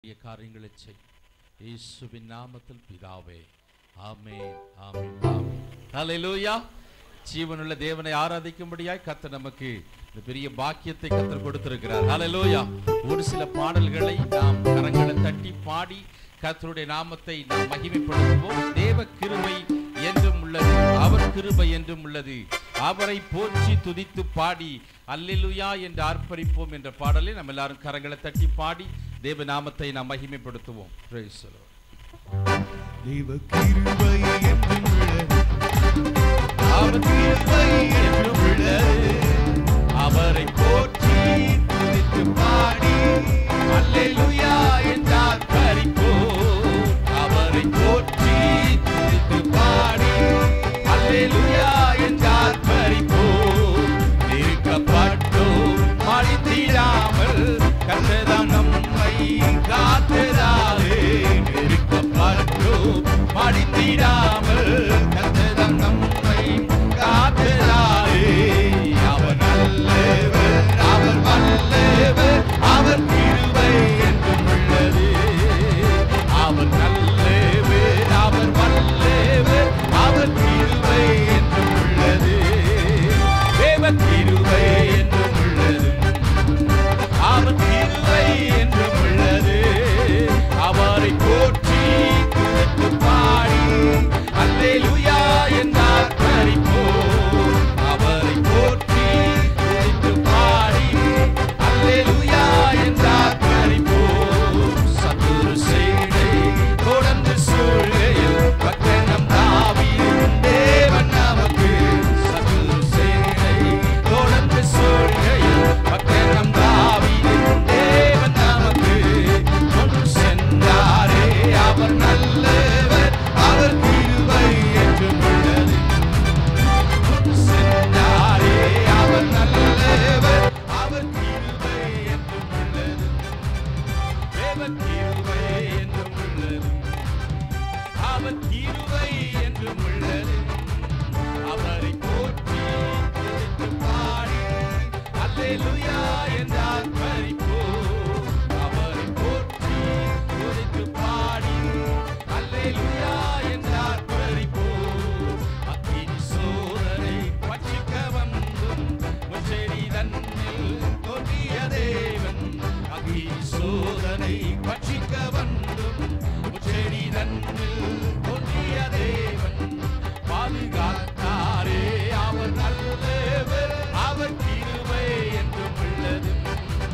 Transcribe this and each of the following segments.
பெரிய காரியங்களை செய் இயேசுவின் நாமத்தில் பிதாவே ஆமென் ஆமென் ஆமென் ஹalleluya ஜீவனுள்ள தேவனை ஆராதிக்கும்படியாய் கர்த்தர் நமக்கு இந்த பெரிய பாக்கியத்தை கர்த்தர் கொடுத்திருக்கிறார் ஹalleluya ஒரு சில பாடல்களை நாம் கரங்களை தட்டி பாடி கர்த்தருடைய நாமத்தை நாம் மகிமைப்படுத்துவோம் தேவ கிருபை என்றும் உள்ளது அவர் கிருபை என்றும் உள்ளது அவரை போற்றி துதித்து பாடி அல்லேலூயா என்று ஆர்ப்பரிப்போம் என்ற பாடலை நம்ம எல்லாரும் கரங்களை தட்டி பாடி தேவ நாமத்தை நாம் மகிமைப்படுத்துவோம் Praise the Lord. தேவ கிருபை என்றும் உள்ளது. அவர் கிருபை என்றும் உள்ளது. அவரை போற்றி துதித்து பாடி அல்லேலூயா என்று ஆர்ப்பரிப்போம். அவரை போற்றி துதித்து பாடி அல்லேலூயா என்று ஆர்ப்பரிப்போம். நெருக்கப்பட்டோம் மடித்திடாமல் கர்த்தர்தாம் நம்மை காத்ததாலே நெருக்கப்பட்டோம் மடித்திடாமல் கர்த்தர்தாம் நம்மை காத்ததாலே அவர் நல்லவர் அவர் வல்லவர் அவர் கிருபை என்றும் உள்ளது அவர் நல்லவர் அவர் வல்லவர் அவர் கிருபை என்றும் உள்ளது தேவ கிருபை என்றும் உள்ளது அவர் கிருபை என்றும் உள்ளது அவரை போற்றி துதித்து பாடி அல்லேலூயா என்றார் பறிப்போம் அவரை போற்றி துதித்து பாடி அல்லேலூயா என்றார் பறிப்போம் சத்துரு சேனை தொடர்ந்து சூழ்கையில் பக்கணம் தாவீதின் தேவன் நமக்கு சத்துரு சேனை தொடர்ந்து சூழ்கையில் பக்கணம் தாவீதின் தேவன் நமக்கு கொண்டு சென்றாரே அவர் நல்லவர் அவர் கிருபை என்றும் உள்ளது கொண்டு சென்றாரே அவர் நல்லவர் அவர் கிருபை என்றும் உள்ளது தேவன் கிருபை என்றும் உள்ளது அவர் கிருபை என்றும் உள்ளது அவரை போற்றி துதித்து பாடி அல்லேலூயா என்றார் பறிப்போம் அவரை போற்றி துதித்து பாடி அல்லேலூயா என்றார் பறிப்போம் அக்கினி சோதனை பட்சிக்க வந்தும் முச்செடி தன்னில் தோன்றிய தேவன் அக்கினி சோதனை பட்சிக்க வந்தும் முச்செடி தன்னில் தோன்றிய தேவன் பாதுகாத்தாரே அவர் நல்லவர் அவர் கிருபை என்றும் உள்ளது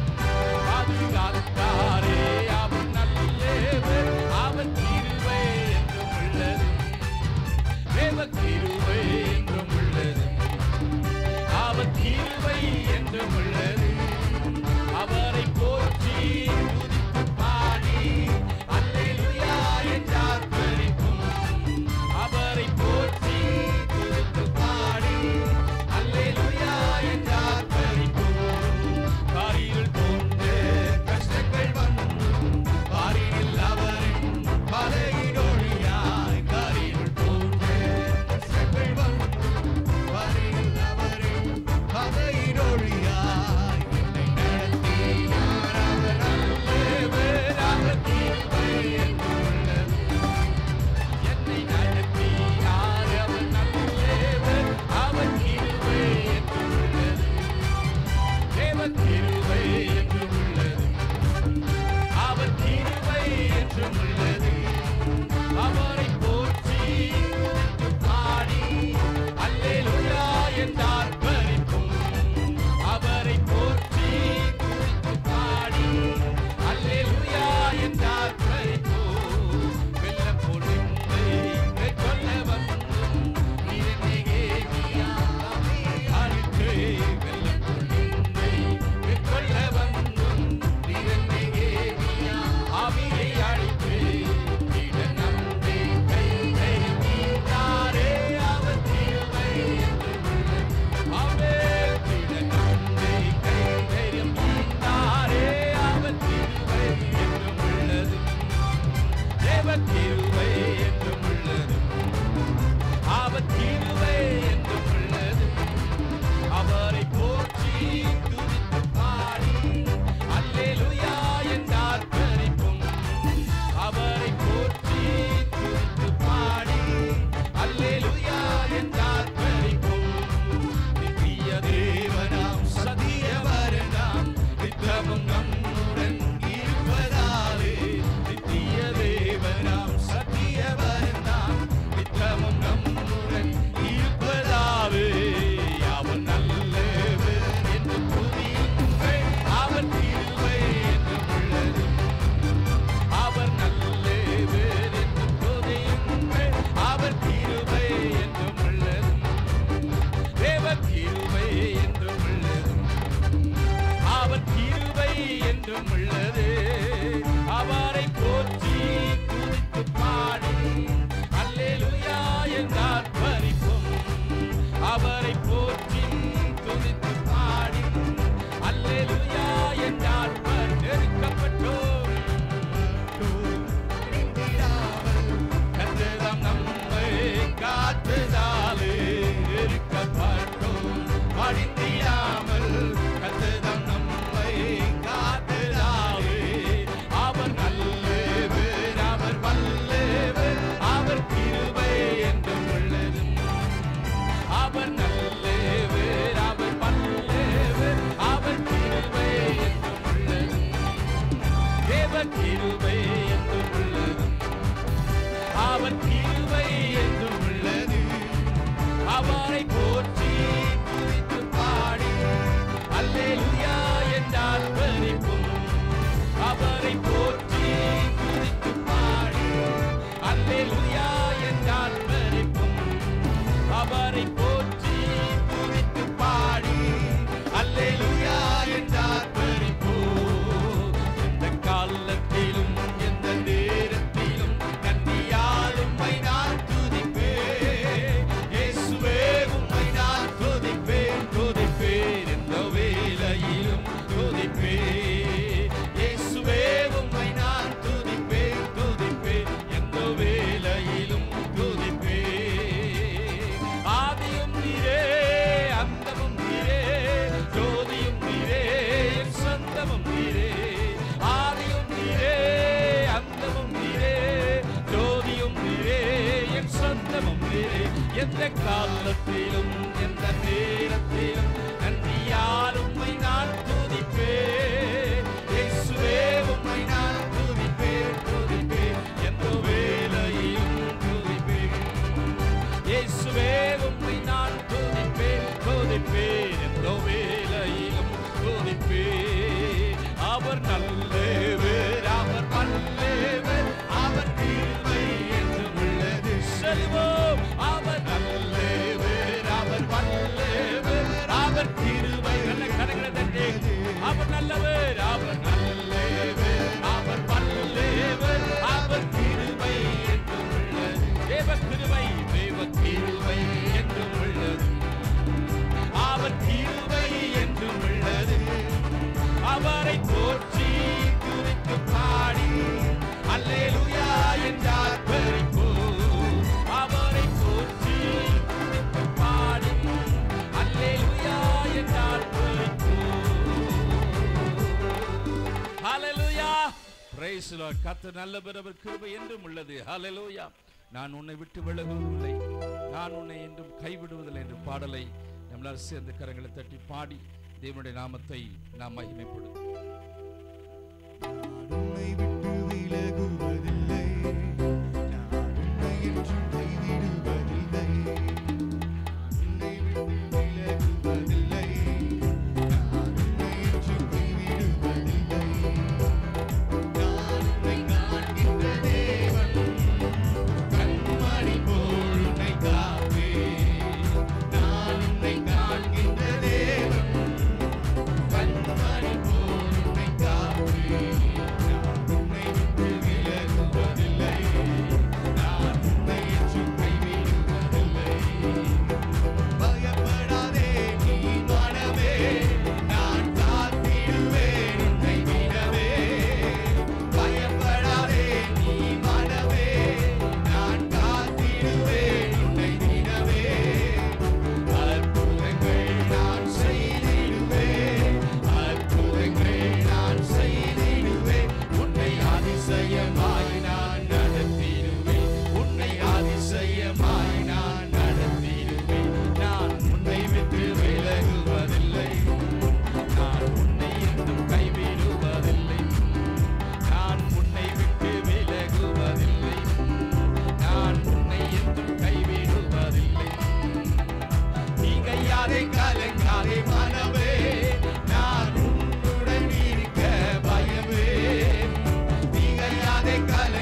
கிருபை என்றும் உள்ளது அவர் கிருபை என்றும் உள்ளது அவரை போற்றி துதித்து பாடி அல்லேலூயா என்றால் பறிப்பும் அவரை போற்றி துதித்து பாடி அல்லேலூயா என்றால் பறிப்பும் அவரை போற்றி துதித்து பாடி அல்லேலூயா என்றார் பறிப்போம் எந்த காலத்திலும் எந்த நேரத்திலும் நன்றியால் உம்மை நான் துதிப்பேன் இயேசுவே உம்மை நான் துதிப்பேன் துதிப்பேன் எந்த வேளையிலும் துதிப்பேன் இயேசுவே உம்மை நான் துதிப்பேன் துதிப்பேன் எந்த வேளையிலும் துதிப்பேன் ஆதியும் நீரே அந்தமும் நீரே ஜோதியும் நீரே என் சொந்தமும் நீரே ஆதியும் நீரே அந்தமும் நீரே ஜோதியும் நீரே என் சொந்தமும் நீரே எந்த காலத்திலும் எந்த நேரத்திலும் நன்றியால் உம்மை நான் துதிப்பேன் இயேசுவே உம்மை நான் துதிப்பேன் துதிப்பேன் எந்த வேளையிலும் துதிப்பேன் இயேசுவே உம்மை நான் துதிப்பேன் துதிப்பேன் எந்த வேளையிலும் துதிப்பேன் அவர் நல்லவர் அவர் வல்லவர் அவர் கிருபை என்றும் உள்ளது செல்வோம் அவர் நல்லவர் அவர் வல்லவர் அவர் கிருபை நல்ல கரங்களை தட்டி அவர் நல்லவர் அவர் நல்லவர் அவர் வல்லவர் அவர் கிருபை என்றும் உள்ளது தேவ கிருபை தேவ கிருபை என்றும் உள்ளது அவர் கிருபை என்றும் உள்ளது அவரை போற்றி குறித்து பாடி அல்லேலூயா என்றார் பறிப்போ அவரை போற்றி குறித்து பாடி அல்லேலூயா என்றார் பறிப்போ ஹalleluya praise the lord கர்த்தர் நல்லவர் அவர் கிருபை என்றும் உள்ளது ஹalleluya நான் உன்னை விட்டு விலகுவதில்லை நான் உன்னை என்றும் கைவிடுவதில்லை என்ற பாடலை நம்மளால் சேர்ந்து கரங்களை தட்டி பாடி தேவனுடைய நாமத்தை நாம் மகிமைப்படுத்தும் நான் உன்னை விட்டு விலகுவதில்லை நான் உன்னை என்றும் கைவிடுவதில்லை உன்னை விட்டு விலகுவதில்லை நான் உன்னை என்றும் கைவிடுவதில்லை நான் உன்னை காண்கின்ற தேவன் கண்மணி போல் உன்னை காப்பேன் நான் உன்னை காண்கின்ற தேவன் கண்மணி போல் உன்னை காப்பேன் நான் உன்னை விட்டு விலகுவதில்லை நான் உன்னை என்றும் கைவிடுவதில்லை பயப்படாதே நீ மனமே நான் காத்திடுவேன் உன்னை விடவே பயப்படாதே நீ மனமே நான் காத்திடுவேன் உன்னை விடவே அற்புதங்கள் நான் செய்திடுவேன் அற்புதங்கள் நான் செய்திடுவேன் உன்னை அதிசயமாய் நான் நடத்திடுவேன் உன்னை அதிசயமாய் நான் நடத்திடுவேன் நான் உன்னை விட்டு விலகுவதில்லை நான் உன்னை என்றும் கைவிடுவதில்லை நான் உன்னை விட்டு விலகுவதில்லை நான் உன்னை என்றும் கைவிடுவதில்லை நீங்கையாதே கலங்காதே மனமே நான் உன்னுடன் இருக்க பயமே நீங்கையாதே கல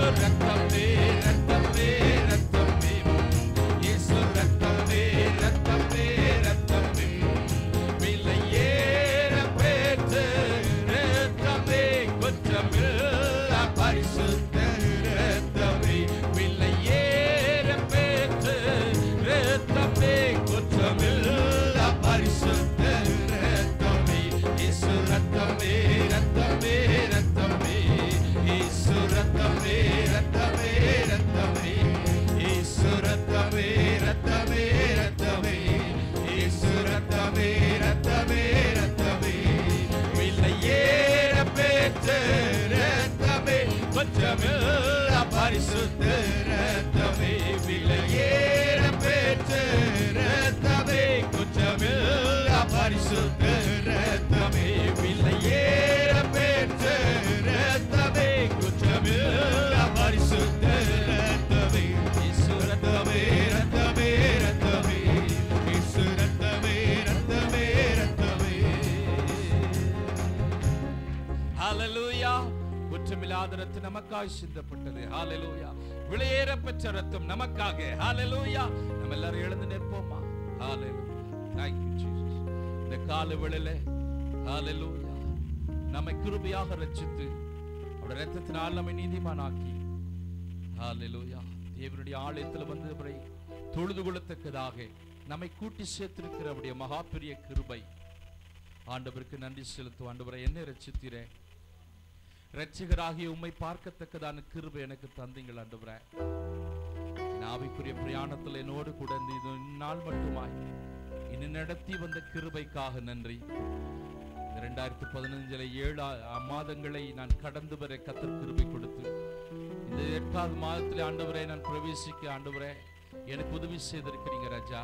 ரத்தமே ரத்தமே ரத்தமே இயேசு ரத்தமே ரத்தமே ரத்தமே விலையேற பெற்ற ரத்தமே குற்றமில்ல பரிசுத்த ரத்தமே விலையேற பெற்ற ரத்தமே குற்றமில்ல பரிசுத்த ரத்தமே இயேசு ரத்தமே ரத்தமே ரத்தமே இயேசு ரத்தமே ரத்தமே ரத்தமே இயேசு ரத்தமே ரத்தமே ரத்தமே இயேசு ரத்தமே ரத்தமே ரத்தமே விலையேற பெற்ற ரத்தமே கொஞ்சமில்ல பரிசுத்த ரத்தமே விலையேற பெற்ற ரத்தமே கொஞ்சமில்ல பரிசுத்த ரத்தமே விலையேற பெற்ற ரத்தமே கொஞ்சமில்ல பரிசுத்த ரத்தமே இயேசு ரத்தமே ரத்தமே ரத்தமே இயேசு ரத்தமே ரத்தமே ரத்தமே ஹalleluya குற்றமில்லாத ரத்தம் நமக்காய் சிந்தப்பட்டது ஹalleluya விலையேற பெற்ற ரத்தம் நமக்காக ஹalleluya நம்ம எல்லாரும் எழுந்து நிற்போமா ஹalleluya thank you jesus இந்த கால வேளையில ஹalleluya நம்மை கிருபையாக ரட்சித்து அவருடைய ரத்தத்தினால் நம்மை நீதிமானாக்கி ஹalleluya தேவனுடைய ஆலயத்தில் வந்து அவரை தொழுது கொள்ளத்தக்கதாக நம்மை கூட்டி சேர்த்திருக்கிற அவருடைய மகா பெரிய கிருபை ஆண்டவருக்கு நன்றி செலுத்தும் ஆண்டவரை என்ன ரட்சித்தீரே ரட்சிகராகிய உம்மை பார்க்கத்தக்கதான கிருபை எனக்கு தந்தீங்கள் ஆண்டவரே என் ஆவிக்குரிய பிரயாணத்தில் என்னோடு கூட இந்த இது இந்நாள் மட்டுமாய் இன்னும் நடத்தி வந்த கிருபைக்காக நன்றி இந்த ரெண்டாயிரத்தி பதினஞ்சுல ஏழு ஆ- மாதங்களை நான் கடந்து வர கத்தர் கிருபை கொடுத்து இந்த எட்டாவது மாதத்தில் ஆண்டவரை நான் பிரவேசிக்க ஆண்டவரே எனக்கு உதவி செய்திருக்கிறீங்க ராஜா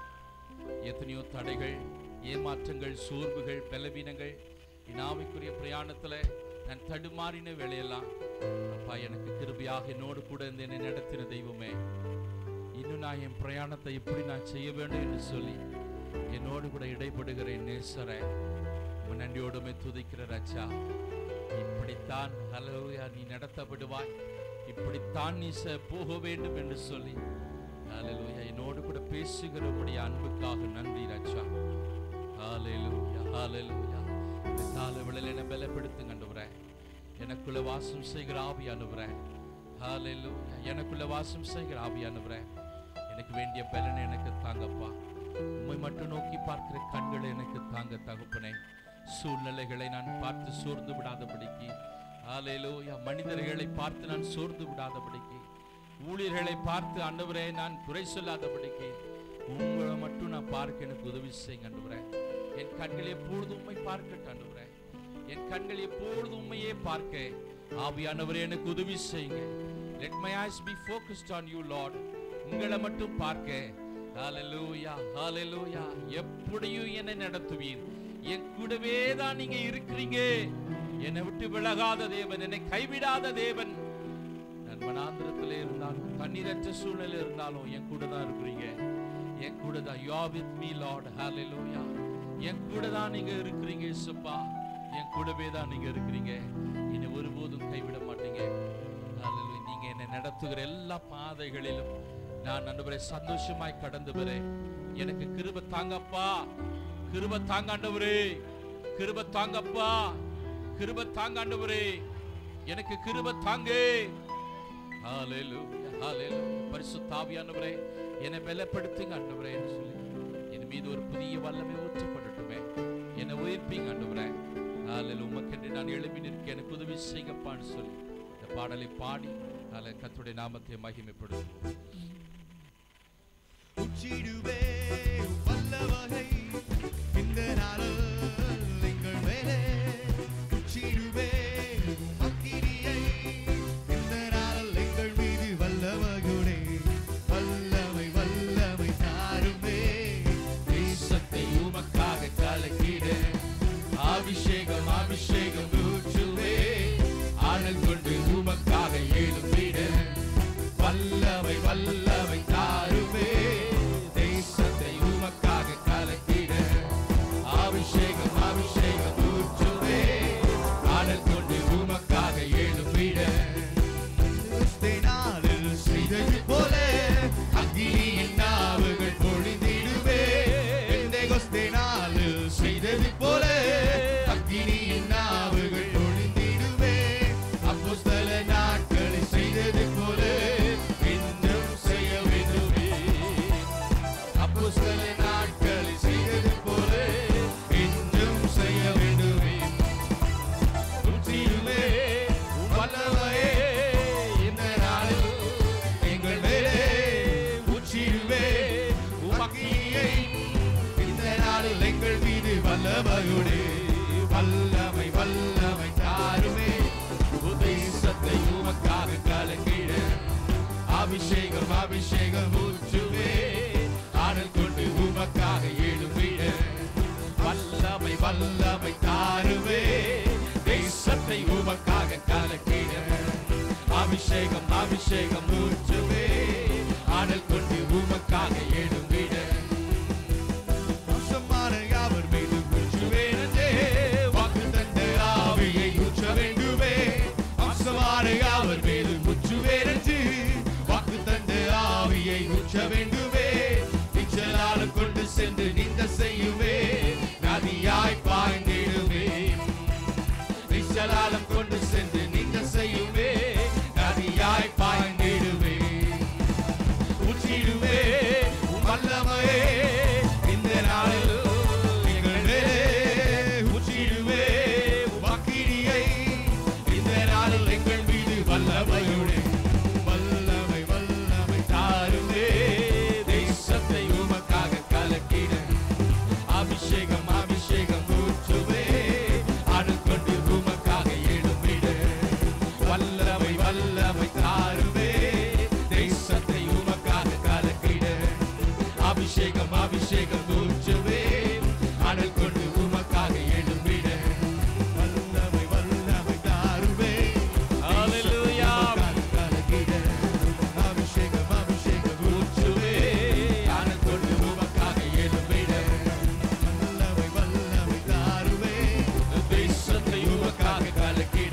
எத்தனையோ தடைகள் ஏமாற்றங்கள் சோர்வுகள் பலவீனங்கள் என் ஆவிக்குரிய பிரயாணத்துல நான் தடுமாறின வேலையெல்லாம் அப்பா எனக்கு கிருபையாக என்னோடு கூட இருந்து என்னை நடத்தின தெய்வமே இன்னும் நான் என் பிரயாணத்தை எப்படி நான் செய்ய வேண்டும் என்று சொல்லி என்னோடு கூட இடைப்படுகிற என் நேசரை உன் நன்றியோடுமே துதிக்கிற ராஜா இப்படித்தான் ஹலோயா நீ நடத்தப்படுவாய் இப்படித்தான் நீ ச- போக வேண்டும் என்று சொல்லி ஹalleluya என்னோடு கூட பேசுகிறபடி அன்புக்காக நன்றி ராஜா ஹalleluya ஹalleluya இந்த கால வேளையில என்னை பலப்படுத்துங்க ஆண்டவரே எனக்குள்ள வாசம் செய்கிற ஆவியானவரே ஹalleluya எனக்குள்ள வாசம் செய்கிற ஆவியானவரே எனக்கு வேண்டிய பலனை எனக்கு தாங்கப்பா உம்மை மட்டும் நோக்கி பார்க்கிற கண்களை எனக்கு தாங்க தகப்பனே சூழ்நிலைகளை நான் பார்த்து சோர்ந்து விடாதபடிக்கு ஹalleluya மனிதர்களை பார்த்து நான் சோர்ந்து விடாதபடிக்கு ஊழியர்களை பார்த்து ஆண்டவரே நான் குறை சொல்லாதபடிக்கு உங்களை மட்டும் நான் பார்க்க எனக்கு உதவி செய்யுங்க ஆண்டவரே என் கண்கள் எப்பொழுதும் உம்மை பார்க்கட்டும் ஆண்டவரே என் கண்கள் எப்பொழுதும் உம்மையே பார்க்க ஆவியானவரே எனக்கு உதவி செய்யுங்க let my eyes be focused on you lord உங்களை மட்டும் பார்க்க ஹalleluya ஹalleluya எப்படியும் என்னை நடத்துவீர் என் கூடவே தான் நீங்க இருக்கிறீங்க என்னை விட்டு விலகாத தேவன் என்னை கைவிடாத தேவன் நான் வனாந்திரத்தில் இருந்தாலும் தண்ணீரற்ற சூழ்நிலை இருந்தாலும் என் கூட தான் இருக்கிறீங்க என் கூட தான் you are with me lord hallelujah என் கூட தான் நீங்க இருக்கிறீங்க இயேசுப்பா என் கூடவே தான் நீங்க இருக்கிறீங்க என்னை ஒருபோதும் கைவிட மாட்டீங்க ஹalleluya நீங்க என்னை நடத்துகிற எல்லா பாதைகளிலும் நான் நண்பரை சந்தோஷமாய் கடந்து வரேன் எனக்கு கிருப தாங்கப்பா கிருப தாங்காண்டவரே கிருப தாங்கப்பா கிருப தாங்காண்டவரே எனக்கு கிருப தாங்கே ஹalleluya ஹalleluya பரிசுத்த ஆவியானவரே என்னை பலப்படுத்துங்க ஆண்டவரே என்று சொல்லி என் மீது ஒரு புதிய வல்லமை ஊற்றப்படட்டுமே என்னை உயிர்ப்பீங்க ஆண்டவரே ஹalleluya உமக்கென்று நான் எழுப்பி நிற்க எனக்கு உதவி செய்யப்பான்னு சொல்லி இந்த பாடலை பாடி நாளை கர்த்தருடைய நாமத்தை மகிமைப்படுத்துவோம் உச்சிடுவே வல்லவகை இந்த நாளில் எங்கள் மேலே உச்சிடுவே மக்கிரியை இந்த நாளில் எங்கள் மீது வல்லவகுடே வல்லமை வல்லமை தாருமே தேசத்தை உமக்காக கலக்கிட அபிஷேகம் அபிஷேகம் ஊற்றுவே ஆனல் கொண்டு உமக்காக எழுப்பிட வல்லமை வல்லமை அபிஷேகம் ஊற்றுவே ஆடல் கொண்டு உமக்காக எழும்பிட வல்லமை வல்லமை தாருவே தேசத்தை உமக்காக கலக்கிட அபிஷேகம் அபிஷேகம் ஊற்றுவே ஆடல் கொண்டு உமக்காக எழும்பிட அம்சமான யாவர் மீது ஊற்றுவேனே வாக்கு தந்த ஆவியை ஊற்ற வேண்டுமே அம்சமான யாவர் மீது ஊற்றுவேனே வாக்கு தந்த ஆவியை ஊற்ற வேண்டுமே நிச்சலால் கொண்டு சென்று நீந்த செய்யுவே நதியாய் பாய்ந்திடுவே நிச்சலாலம் கொண்டு சென்று நீந்த செய்யுவே நதியாய் பாய்ந்திடுவே ஊற்றிடுவே உம் வல்லமையே இந்த நாளில் எங்கள் மேலே ஊற்றிடுவே உம் அக்கினியை இந்த நாளில் எங்கள் மீது வல்லமையுடைய வல்லமை வல்லமை தாருவே தேசத்தை உமக்காக கலக்கிட அபிஷேகம் அபிஷேகம் ஊற்றுவே அருள் கொண்டு உமக்காக எழும்பிட வல்லமை வல்லமை தாருவே தேசத்தை உமக்காக கலக்கிட அபிஷேகம் அபிஷேகம் ஊற்றுவே அனல் கொண்டு உமக்காக எழும்பிட வல்லமை வல்லமை தாருவே Hallelujah. கலக்கிட அபிஷேகம் அபிஷேகம் ஊற்றுவே அனல் கொண்டு உமக்காக எழும்பிட வல்லமை வல்லமை தாருவே தேசத்தை உமக்காக கலக்கிட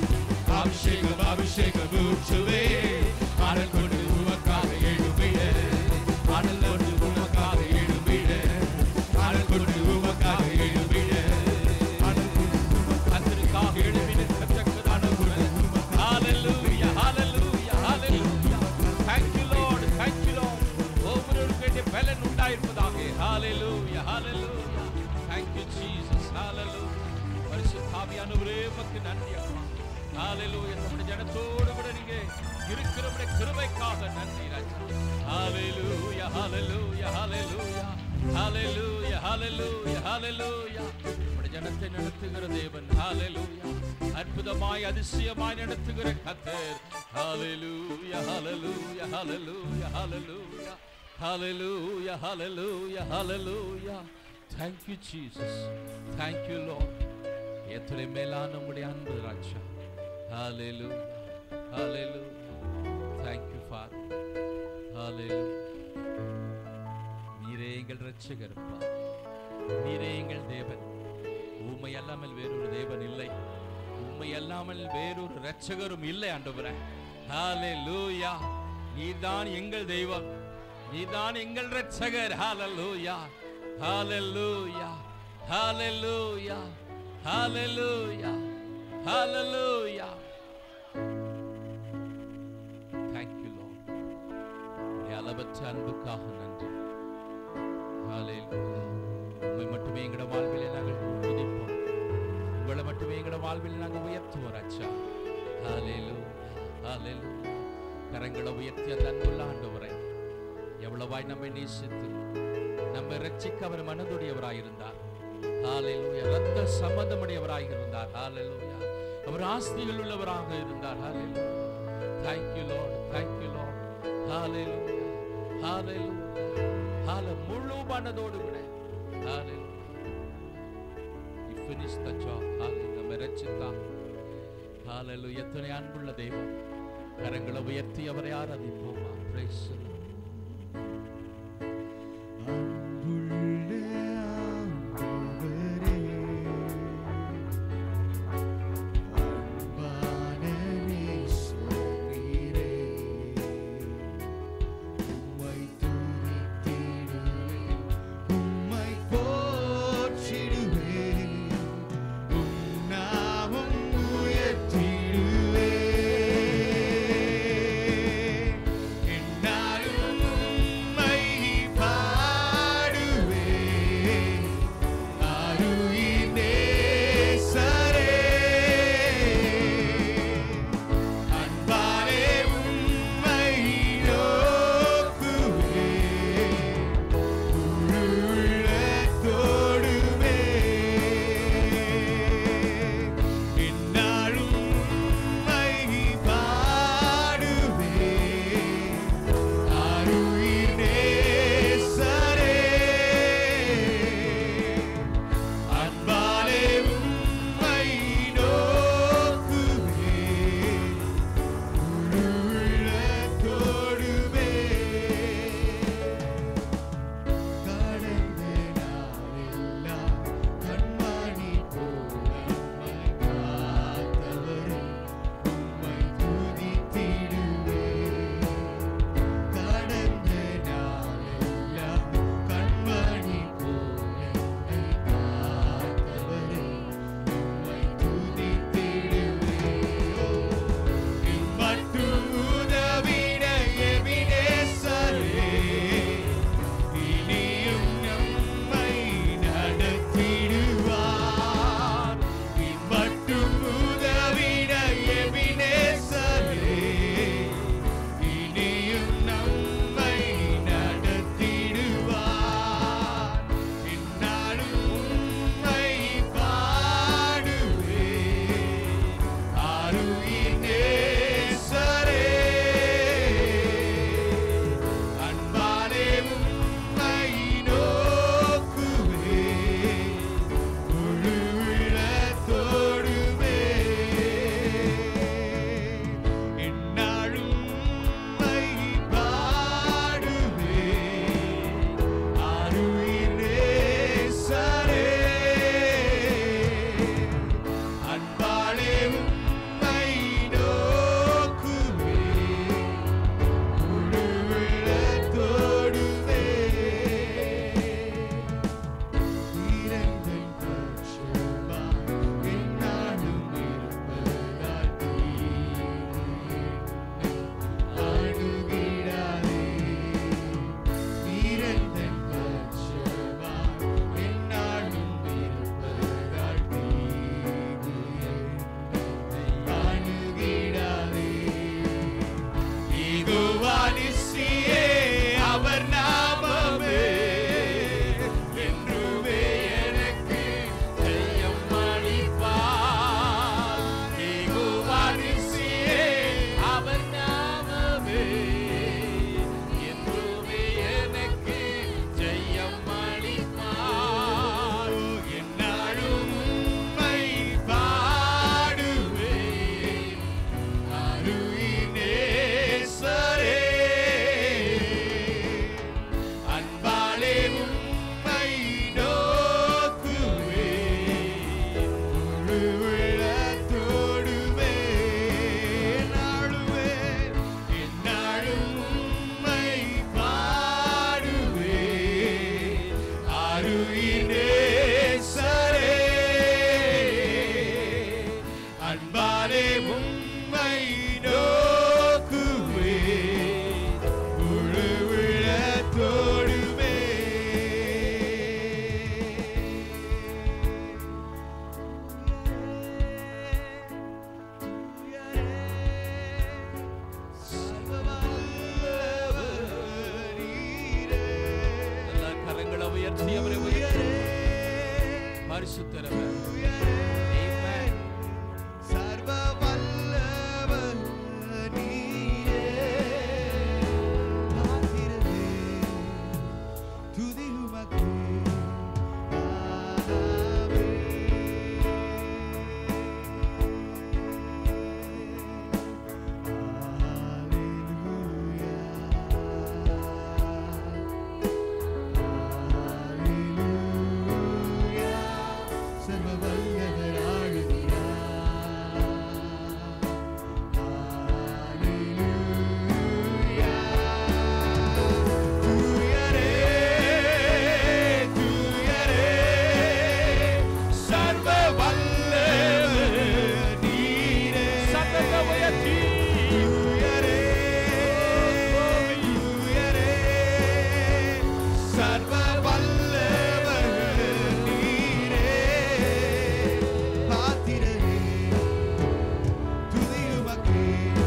அபிஷேகம் அபிஷேகம் ஊற்றுவே அனல் கொண்டு உமக்காக எழும்பிட அனல் கொண்டு உமக்காக எழும்பிட அனல் கொண்டு உமக்காக எழும்பிட அனல் கொண்டு கர்த்தருக்காக எழும்பினதற்கத்தக்கதான குரல். Hallelujah, hallelujah, hallelujah. Thank you, Lord, thank you, Lord. ஒவ்வொருவருக்கும் வேண்டிய பலன் உண்டாயிருப்பதாக. Hallelujah, hallelujah. Thank you, Jesus. Hallelujah. பரிசுத்த ஆவியானவரே, உமக்கு நன்றி அப்பா. Hallelujah. நம்முடைய ஜனத்தோடு கூட நீங்க இருக்கிற உம்முடைய கிருபைக்காக நன்றி ராஜா. Hallelujah, hallelujah, hallelujah. Hallelujah, hallelujah, hallelujah. நம்முடைய ஜனத்தை நடத்துகிற தேவன் ஹalleluya அற்புதமாய் அதிசயமாய் நடத்துகிற கர்த்தர் ஹalleluya hallelujah hallelujah hallelujah hallelujah hallelujah hallelujah thank you jesus thank you lord எத்தனை மேலான உம்முடைய அன்பு ராஜா hallelujah hallelujah thank you father hallelujah நீரே எங்கள் ரட்சகர்ப்பா நீரே எங்கள் தேவன் உம்மை அல்லாமல் வேறொரு தேவன் இல்லை உம்மை அல்லாமல் வேறொரு இரட்சகரும் இல்லை ஆண்டவரே ஹalleluya நீதான் எங்கள் தெய்வம் நீதான் எங்கள் இரட்சகர் ஹalleluya ஹalleluya ஹalleluya ஹalleluya ஹalleluya thank you lord உம்முடைய அளவற்ற அன்புக்காக நன்றி ஹalleluya உம்மை மட்டுமே எங்கட வாழ்விலே நாங்கள் துதிப்போம் உங்களை மட்டுமே எங்கட வாழ்விலே நாங்கள் உயர்த்துவோம் ராஜா ஹalleluya ஹalleluya கரங்களை உயர்த்தி அந்த அன்புள்ள ஆண்டவரை எவ்வளவாய் நம்மை நேசித்து நம்மை ரட்சிக்க அவர் மனதுடையவராய் இருந்தார் ஹalleluya ரத்த சம்பந்தமுடையவராய் இருந்தார் ஹalleluya அவர் ஆஸ்திகள் உள்ளவராக இருந்தார் ஹalleluya thank you lord thank you lord hallelujah hallelujah ஹalleluya முழு மனதோடு கூட hallelujah he finished the job hallelujah நம்மை ரட்சித்தார் hallelujah எத்தனை அன்புள்ள தெய்வம் கரங்களை உயர்த்தி அவரை ஆராதிப்போமா praise the Lord. அன்புள்ள ஆண்டவரே, அன்பான நேசரீரே, உம்மை துதித்திடுவேன், உம்மை போற்றிடுவேன், உம் நாமம் உயர்த்திடுவேன். என்னாலும் உயர்த்தி அவரை உயர்த்தி பரிசுத்தரவர் Amen. சர்வ வல்லவர் நீரே ஆகிறதே துதி உமக்கே ஆமே சர்வ வல்லவர் ஆளுகிறார் தூயரே தூயரே சர்வ வல்லவர் நீரே சத்தத்தை உயர்த்தி தூயரே தூயரே சர்வ வல்லவர் நீரே பாத்திரரே துதியுமக்கே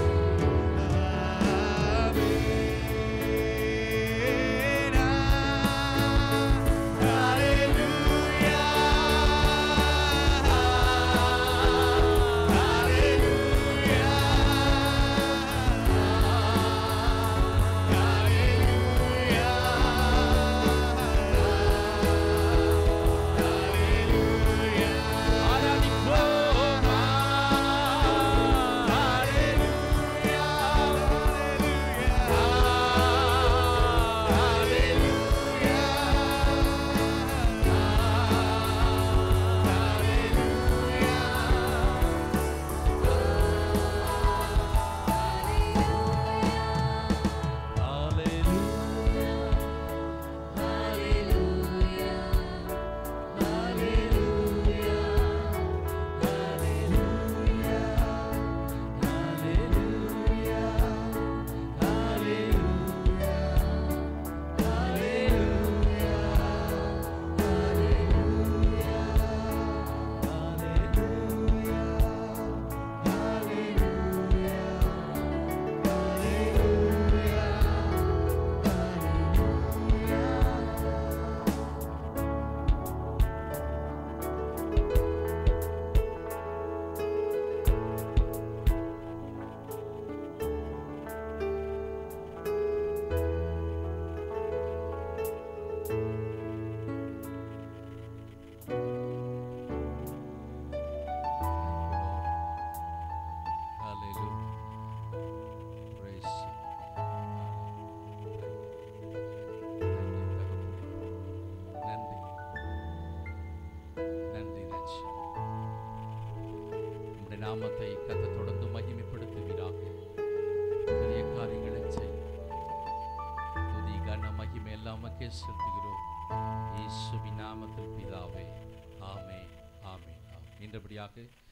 Hallelujah. Praise you. நன்றி நன்றி நன்றி உம்முடைய நாமத்தை கத்த தொடர்ந்து மகிமைப்படுத்துவீராக பெரிய காரியங்களை செய் துதி கன மகிமை எல்லாம் உமக்கே செலுத்துகிறோம் இயேசுவின் நாமத்தில் பிதாவே ஆமே ஆமே ஆமே என்றபடியாக